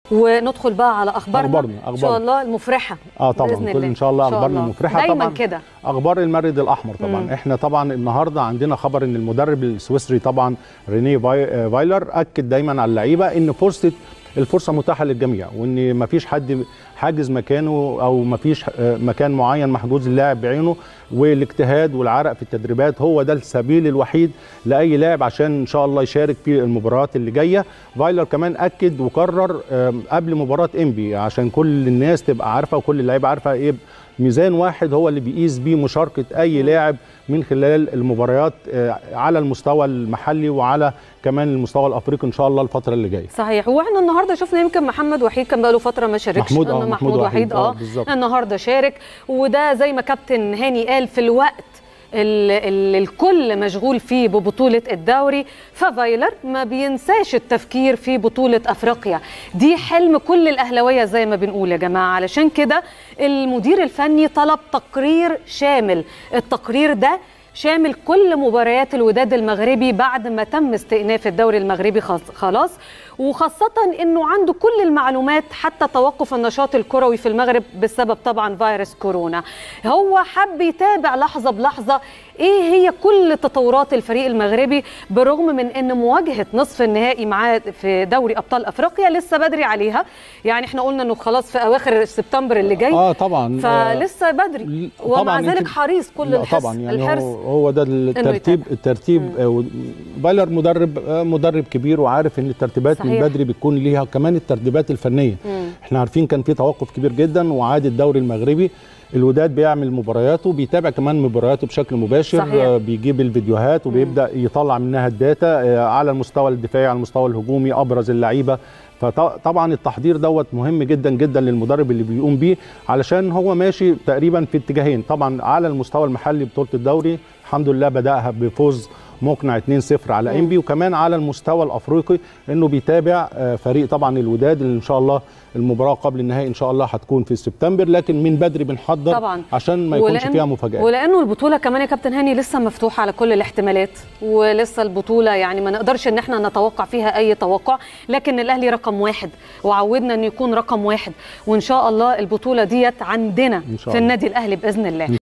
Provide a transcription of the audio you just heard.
وندخل بقى على اخبارنا أخبارنا، ان شاء أخبارنا. الله المفرحه اه طبعا بإذن كل الله. ان شاء الله إن شاء اخبارنا الله. مفرحه دايما طبعا كده اخبار المرد الاحمر طبعا مم. احنا طبعا النهارده عندنا خبر ان المدرب السويسري طبعا ريني فاي- آه، فايلر اكد دايما على اللعيبه ان فرصه الفرصه متاحه للجميع وان مفيش حد حاجز مكانه او مفيش آه، مكان معين محجوز للاعب بعينه والاجتهاد والعرق في التدريبات هو ده السبيل الوحيد لاي لاعب عشان ان شاء الله يشارك في المباريات اللي جايه فايلر كمان اكد وكرر آم، قبل مباراه انبي عشان كل الناس تبقى عارفه وكل اللعيبه عارفه ايه ميزان واحد هو اللي بيقيس بيه مشاركه اي لاعب من خلال المباريات آه، على المستوى المحلي وعلى كمان المستوى الافريقي ان شاء الله الفتره اللي جايه صحيح واحنا النهارده شفنا يمكن محمد وحيد كان بقاله فتره ما شاركش محمود، آه، إن محمود وحيد، آه، اه بالظبط. النهارده شارك وده زي ما كابتن هاني قال في الوقت اللي الكل مشغول فيه ببطولة الدوري ففايلر ما بينساش التفكير في بطولة أفريقيا دي حلم كل الأهلوية زي ما بنقول يا جماعة علشان كده المدير الفني طلب تقرير شامل التقرير ده شامل كل مباريات الوداد المغربي بعد ما تم استئناف الدوري المغربي خلاص- خلاص وخاصة انه عنده كل المعلومات حتى توقف النشاط الكروي في المغرب بسبب طبعا فيروس كورونا هو حب يتابع لحظة بلحظة ايه هي كل تطورات الفريق المغربي بالرغم من ان مواجهة نصف النهائي معاه في دوري ابطال افريقيا لسه بدري عليها يعني احنا قلنا انه خلاص في اواخر سبتمبر اللي جاي اه طبعا آه، فلسه بدري ل- ومع طبعاً ذلك يمكن- حريص كل لا الحرص طبعا يعني الحرص هو, هو ده الترتيب يتابع. الترتيب آه، و- فايلر مدرب آه، مدرب كبير وعارف ان الترتيبات من صحيح. بدري بتكون ليها كمان الترتيبات الفنيه مم. احنا عارفين كان في توقف كبير جدا وعاد الدوري المغربي الوداد بيعمل مبارياته بيتابع كمان مبارياته بشكل مباشر صحيح. آه، بيجيب الفيديوهات وبيبدا يطلع منها الداتا آه، على المستوى الدفاعي على المستوى الهجومي ابرز اللعيبه فطبعا التحضير دوت مهم جدا جدا للمدرب اللي بيقوم بيه علشان هو ماشي تقريبا في اتجاهين طبعا على المستوى المحلي بطوله الدوري الحمد لله بداها بفوز مقنع 2-0 على مم. انبي وكمان على المستوى الافريقي انه بيتابع آه، فريق طبعا الوداد اللي ان شاء الله المباراه قبل النهائي ان شاء الله هتكون في سبتمبر لكن من بدري بنحضر طبعا. عشان ما يكونش ولأن- فيها مفاجات ولانه البطوله كمان يا كابتن هاني لسه مفتوحه على كل الاحتمالات ولسه البطوله يعني ما نقدرش ان احنا نتوقع فيها اي توقع لكن الاهلي رقم واحد وعودنا انه يكون رقم واحد وان شاء الله البطوله ديت عندنا إن شاء في الله. النادي الاهلي باذن الله